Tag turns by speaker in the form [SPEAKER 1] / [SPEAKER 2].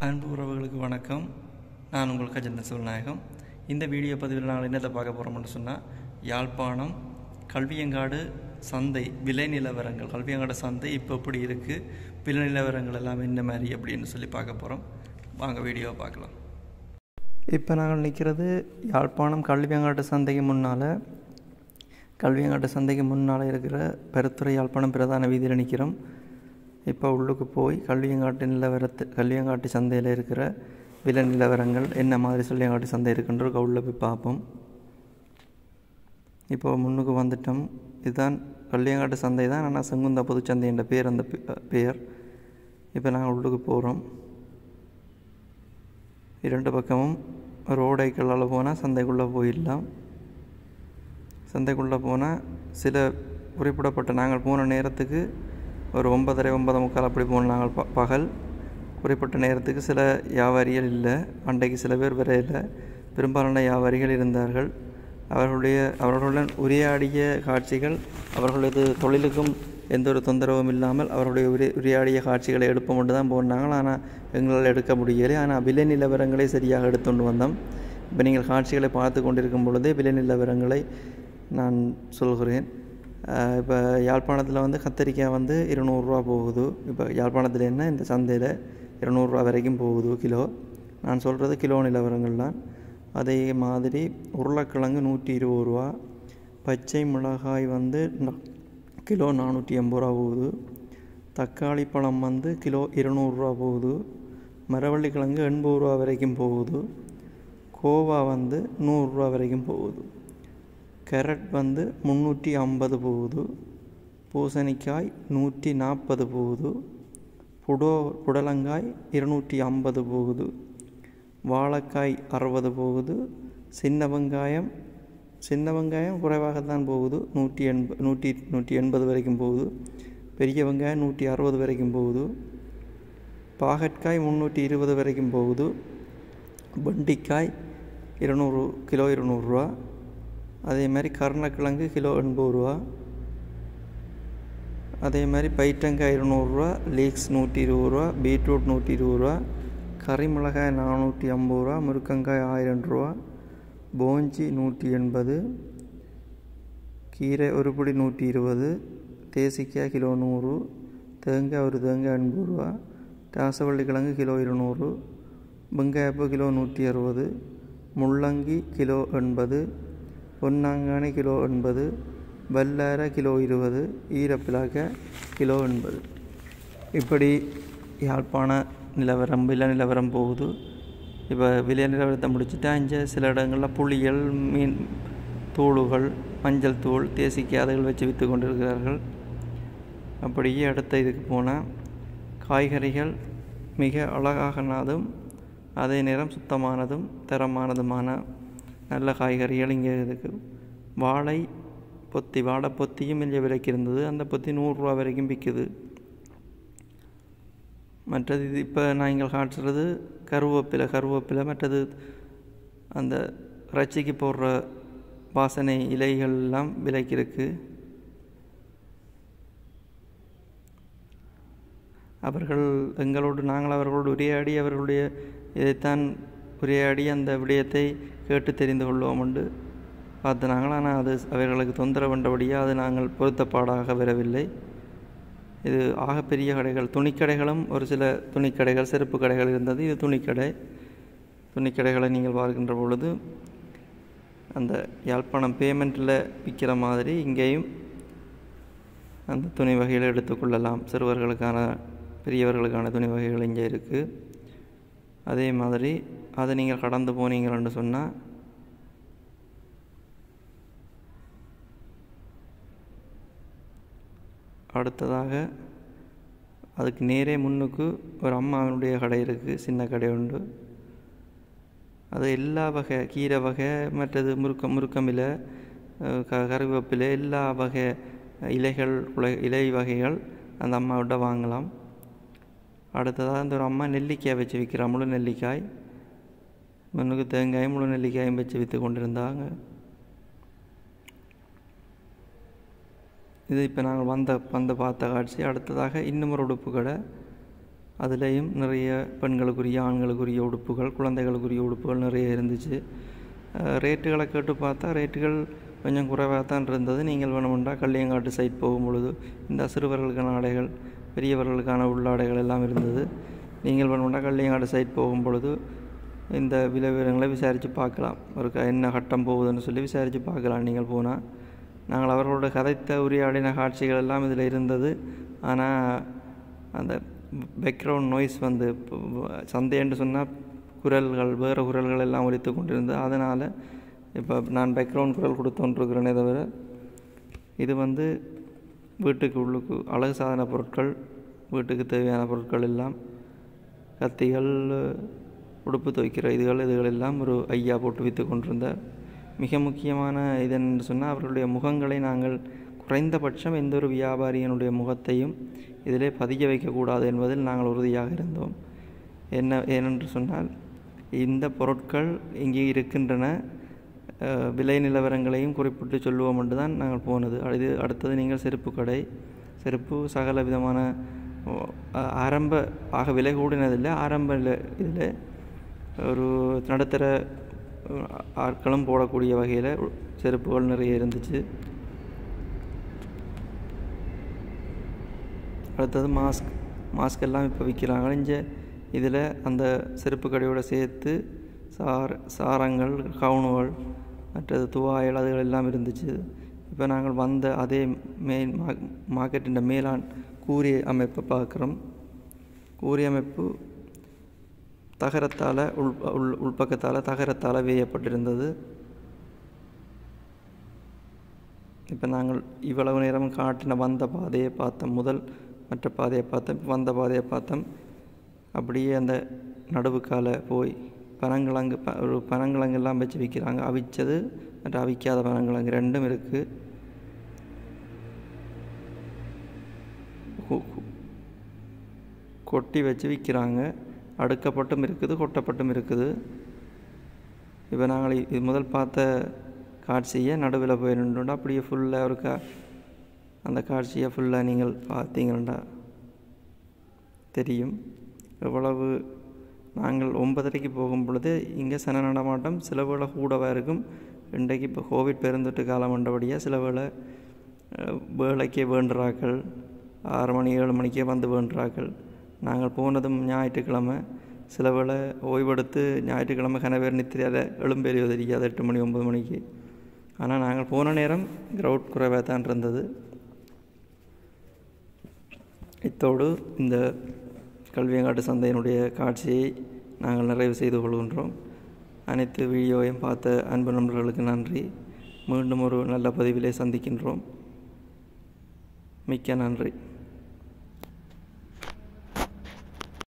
[SPEAKER 1] அன்பு உறவுகளுக்கு வணக்கம் நான் உங்கள் கஜேந்திர சிவநாயகம் இந்த வீடியோ பதிவில் நாங்கள் என்னத்தை பார்க்க போகிறோம்னு சொன்னால் யாழ்ப்பாணம் கல்வியங்காடு சந்தை விலை நிலவரங்கள் கல்வியங்காடு சந்தை இப்போ எப்படி இருக்குது விலை நிலவரங்கள் எல்லாம் என்ன மாதிரி அப்படின்னு சொல்லி பார்க்க போகிறோம் வாங்க வீடியோவை பார்க்கலாம் இப்போ நாங்கள் நிற்கிறது யாழ்ப்பாணம் கல்வியங்காட்டு சந்தைக்கு முன்னால் கல்வியங்காட்டு சந்தைக்கு முன்னால் இருக்கிற பெருத்துறை யாழ்ப்பாணம் பிரதான வீதியில் நிற்கிறோம் இப்போ உள்ளுக்கு போய் கல்வியங்காட்டு நிலவரத்து கல்வியங்காட்டு சந்தையில் இருக்கிற விலை நிலவரங்கள் என்ன மாதிரி சொல்லியங்காட்டு சந்தை இருக்குன்ற உள்ளே போய் பார்ப்போம் இப்போ முன்னுக்கு வந்துட்டோம் இதுதான் கல்வியங்காட்டு சந்தை தான் ஆனால் செங்குந்தா பொதுச்சந்தை என்ற பேர் அந்த பே- பெயர் இப்போ நாங்கள் உள்ளுக்கு போகிறோம் இரண்டு பக்கமும் ரோடைக்களால் போனால் சந்தைக்குள்ளே போயிடலாம் சந்தைக்குள்ளே போனால் சில குறிப்பிடப்பட்ட நாங்கள் போன நேரத்துக்கு ஒரு ஒன்பதரை ஒன்பது முக்கால் அப்படி போன நாங்கள் ப பகல் குறிப்பிட்ட நேரத்துக்கு சில வியாபாரிகள் இல்லை அன்றைக்கு சில பேர் வரையில் பெரும்பாலான வியாபாரிகள் இருந்தார்கள் அவர்களுடைய அவர்களுடன் உரையாடிய காட்சிகள் அவர்களது தொழிலுக்கும் எந்த ஒரு தொந்தரவும் இல்லாமல் அவர்களுடைய உரை உரையாடிய காட்சிகளை எடுப்ப மட்டும் தான் போனாங்க ஆனால் எங்களால் எடுக்க முடியலை ஆனால் விலை நிலவரங்களை சரியாக எடுத்துக்கொண்டு வந்தோம் இப்போ நீங்கள் காட்சிகளை பார்த்து கொண்டிருக்கும் பொழுதே விலை நிலவரங்களை நான் சொல்கிறேன் அஹ் இப்போ யாழ்ப்பாணத்தில் வந்து கத்திரிக்காய் வந்து இருநூறுரூவா போகுது இப்போ யாழ்ப்பாணத்தில் என்ன இந்த சந்தையில் இருநூறுரூவா வரைக்கும் போகுது கிலோ நான் சொல்கிறது கிலோ நிலவரங்கள் தான் அதே மாதிரி உருளைக்கிழங்கு நூற்றி இருபது ரூபா பச்சை மிளகாய் வந்து ந- கிலோ நானூற்றி எண்பது ரூபா போகுது தக்காளி பழம் வந்து கிலோ இருநூறுரூவா போகுது மரவள்ளி கிழங்கு எண்பது ரூபா வரைக்கும் போகுது கோவா வந்து நூறுரூவா வரைக்கும் போகுது கேரட் வந்து முந்நூற்றி ஐம்பது போகுது பூசணிக்காய் நூற்றி நாற்பது போகுது புடோ புடலங்காய் இருநூற்றி ஐம்பது போகுது வாழைக்காய் அறுபது போகுது சின்ன வெங்காயம் சின்ன வெங்காயம் குறைவாகத்தான் போகுது நூற்றி எண்ப நூற்றி நூற்றி எண்பது வரைக்கும் போகுது பெரிய வெங்காயம் நூற்றி அறுபது வரைக்கும் போகுது பாகற்காய் முந்நூற்றி இருபது வரைக்கும் போகுது வெண்டிக்காய் இருநூறு கிலோ இருநூறுரூவா அதே மாதிரி கருணக்கிழங்கு கிலோ எண்பது ரூபா அதே மாதிரி பைட்டங்காய் இருநூறுரூவா லீக்ஸ் நூற்றி இருபது ரூபா பீட்ரூட் நூற்றி இருபது ரூபா கறிமிளகாய் நானூற்றி ஐம்பது ரூபா முருக்கங்காய் ஆயிரம் ரூபா போஞ்சி நூற்றி எண்பது கீரை ஒரு பிடி நூற்றி இருபது தேசிக்காய் கிலோ நூறு தேங்காய் ஒரு தேங்காய் எண்பது ரூபா ராசவள்ளி கிழங்கு கிலோ இருநூறு வெங்காயப்பு கிலோ நூற்றி அறுபது முள்ளங்கி கிலோ எண்பது பொன்னாங்கானி கிலோ எண்பது வல்லார கிலோ இருபது ஈரப்பிளாக்க கிலோ எண்பது இப்படி யாழ்ப்பாண நிலவரம் விலை நிலவரம் போகுது இப்போ விலை நிலவரத்தை முடிச்சுட்டா இங்கே சில இடங்களில் புளிகள் மீன் தூளுகள் மஞ்சள் தூள் தேசிக்காய் அதுகள் வச்சு விற்று கொண்டிருக்கிறார்கள் அப்படியே அடுத்த இதுக்கு போனால் காய்கறிகள் மிக அழகாகனதும் அதே நேரம் சுத்தமானதும் தரமானதுமான நல்ல காய்கறிகள் இங்கே இருக்குது வாழை பொத்தி வாழை பொத்தியும் இங்கே விலைக்கு இருந்தது அந்த பொத்தி நூறுரூவா வரைக்கும் விற்குது மற்றது இது இப்போ நான் இங்கே காட்டுறது கருவேப்பிலை கருவேப்பிலை மற்றது அந்த இறைச்சிக்கு போடுற வாசனை இலைகள் எல்லாம் விலைக்கு இருக்குது அவர்கள் எங்களோடு நாங்கள் அவர்களோடு உரையாடி அவர்களுடைய இதைத்தான் உரையாடி அந்த விடயத்தை கேட்டு தெரிந்து கொள்வோம் உண்டு பார்த்து நாங்கள் ஆனால் அது அவர்களுக்கு தொந்தரவுண்டபடியாக அது நாங்கள் பொருத்தப்பாடாக வரவில்லை இது ஆகப்பெரிய கடைகள் துணிக்கடைகளும் ஒரு சில துணிக்கடைகள் செருப்பு கடைகள் இருந்தது இது துணிக்கடை துணிக்கடைகளை நீங்கள் பார்க்கின்ற பொழுது அந்த யாழ்ப்பாணம் பேமெண்ட்டில் விற்கிற மாதிரி இங்கேயும் அந்த துணி வகைகளை எடுத்துக்கொள்ளலாம் சிறுவர்களுக்கான பெரியவர்களுக்கான துணி வகைகள் இங்கே இருக்குது அதே மாதிரி அதை நீங்கள் கடந்து போனீங்கன்னு சொன்னால் அடுத்ததாக அதுக்கு நேரே முன்னுக்கு ஒரு அம்மாவினுடைய கடை இருக்குது சின்ன கடை உண்டு அது எல்லா வகை கீரை வகை மற்றது முறுக்கம் முறுக்கமிலை அஹ் க கருவேப்பிலை எல்லா வகை இலைகள் உல- இலை வகைகள் அந்த அம்மாவிட்ட வாங்கலாம் அடுத்ததாக அந்த ஒரு அம்மா நெல்லிக்காய் வச்சு விற்கிறா முழு நெல்லிக்காய் முன்னுக்கு தேங்காயும் முழு நெல்லிக்காயும் வச்சு விற்று கொண்டிருந்தாங்க இது இப்போ நாங்கள் வந்த வந்து பார்த்த காட்சி அடுத்ததாக இன்னும் ஒரு உடுப்பு கடை அதுலேயும் நிறைய பெண்களுக்குரிய ஆண்களுக்குரிய உடுப்புகள் குழந்தைகளுக்குரிய உடுப்புகள் நிறைய இருந்துச்சு ரேட்டுகளை கேட்டு பார்த்தா ரேட்டுகள் கொஞ்சம் குறைவாக தான் இருந்தது நீங்கள் வேணுமெண்டா கள்ளியங்காட்டு சைட் போகும் பொழுது இந்த சிறுவர்களுக்கான ஆடைகள் பெரியவர்களுக்கான உள்ளாடைகள் எல்லாம் இருந்தது நீங்கள் வேணுமெண்டா கள்ளியங்காட்டு சைட் போகும் பொழுது இந்த விலை விவரங்களை விசாரித்து பார்க்கலாம் ஒரு என்ன கட்டம் போகுதுன்னு சொல்லி விசாரித்து பார்க்கலாம் நீங்கள் போனால் நாங்கள் அவர்களோட கதைத்த உரையாடின காட்சிகள் எல்லாம் இதில் இருந்தது ஆனால் அந்த பேக்ரவுண்ட் நோய்ஸ் வந்து சந்தைன்னு சொன்னால் குரல்கள் வேறு குரல்கள் எல்லாம் ஒலித்து கொண்டிருந்தது அதனால் இப்போ நான் பேக்ரவுண்ட் குரல் கொடுத்தோன்ட்ருக்கிறேனே தவிர இது வந்து வீட்டுக்கு உள்ளுக்கு அழகு சாதன பொருட்கள் வீட்டுக்கு தேவையான பொருட்கள் எல்லாம் கத்திகள் உடுப்பு துவைக்கிற இதுகள் இதுகள் எல்லாம் ஒரு ஐயா போட்டு விற்று கொண்டிருந்தார் மிக முக்கியமான இது என்று சொன்னால் அவர்களுடைய முகங்களை நாங்கள் குறைந்தபட்சம் எந்த ஒரு வியாபாரியினுடைய முகத்தையும் இதிலே பதிய வைக்கக்கூடாது என்பதில் நாங்கள் உறுதியாக இருந்தோம் என்ன ஏனென்று சொன்னால் இந்த பொருட்கள் இங்கே இருக்கின்றன விலை நிலவரங்களையும் குறிப்பிட்டு சொல்லுவோம் என்று தான் நாங்கள் போனது இது அடுத்தது நீங்கள் செருப்பு கடை செருப்பு சகல விதமான ஆரம்ப ஆக விலை கூடினதில்லை ஆரம்ப இதில் ஒரு நடுத்தர ஆட்களும் போடக்கூடிய வகையில் செருப்புகள் நிறைய இருந்துச்சு அடுத்தது மாஸ்க் மாஸ்க் எல்லாம் இப்போ விற்கிறாங்க இங்கே இதில் அந்த செருப்பு கடையோடு சேர்த்து சார் சாரங்கள் கவுனுகள் மற்றது துவாயல் அதுகள் எல்லாம் இருந்துச்சு இப்போ நாங்கள் வந்த அதே மெயின் மா மார்க்கெட்டின் மேலாண் கூரிய அமைப்பை பார்க்குறோம் கூரிய அமைப்பு தகரத்தால் உள் உள் உள்பக்கத்தால் தகரத்தால் வேயப்பட்டிருந்தது இப்போ நாங்கள் இவ்வளவு நேரம் காட்டின வந்த பாதையை பார்த்தோம் முதல் மற்ற பாதையை பார்த்தோம் வந்த பாதையை பார்த்தோம் அப்படியே அந்த நடுவுக்கால போய் பனங்கிழங்கு ப ஒரு பனங்கிழங்கெல்லாம் வச்சு விற்கிறாங்க அவிச்சது மற்ற அவிக்காத பனங்கிழங்கு ரெண்டும் இருக்குது கொட்டி வச்சு விற்கிறாங்க அடுக்கப்பட்டும் இருக்குது கொட்டப்பட்டும் இருக்குது இப்போ நாங்கள் இது முதல் பார்த்த காட்சியை நடுவில் போய் நின்றுண்டா அப்படியே ஃபுல்லாக ஒரு கா அந்த காட்சியை ஃபுல்லாக நீங்கள் பார்த்தீங்கன்னா தெரியும் எவ்வளவு நாங்கள் ஒன்பதரைக்கு போகும் பொழுது இங்கே சன நடமாட்டம் சில வேளை கூடவாக இருக்கும் இன்றைக்கு இப்போ கோவிட் பெருந்தொற்று காலம் வந்தபடியாக சில வேளை வேலைக்கே வேண்டுறாக்கள் ஆறு மணி ஏழு மணிக்கே வந்து வேண்டுறாக்கள் நாங்கள் போனதும் ஞாயிற்றுக்கிழமை சில வேளை ஓய்வெடுத்து ஞாயிற்றுக்கிழமை கனவேர் நித்திரியாத எழும்பெரியோ தெரியாது எட்டு மணி ஒம்பது மணிக்கு ஆனால் நாங்கள் போன நேரம் க்ரௌட் குறைவாக தான் இருந்தது இத்தோடு இந்த கல்வியங்காட்டு சந்தையினுடைய காட்சியை நாங்கள் நிறைவு செய்து கொள்கின்றோம் அனைத்து வீடியோவையும் பார்த்த அன்பு நண்பர்களுக்கு நன்றி மீண்டும் ஒரு நல்ல பதிவிலே சந்திக்கின்றோம் மிக்க நன்றி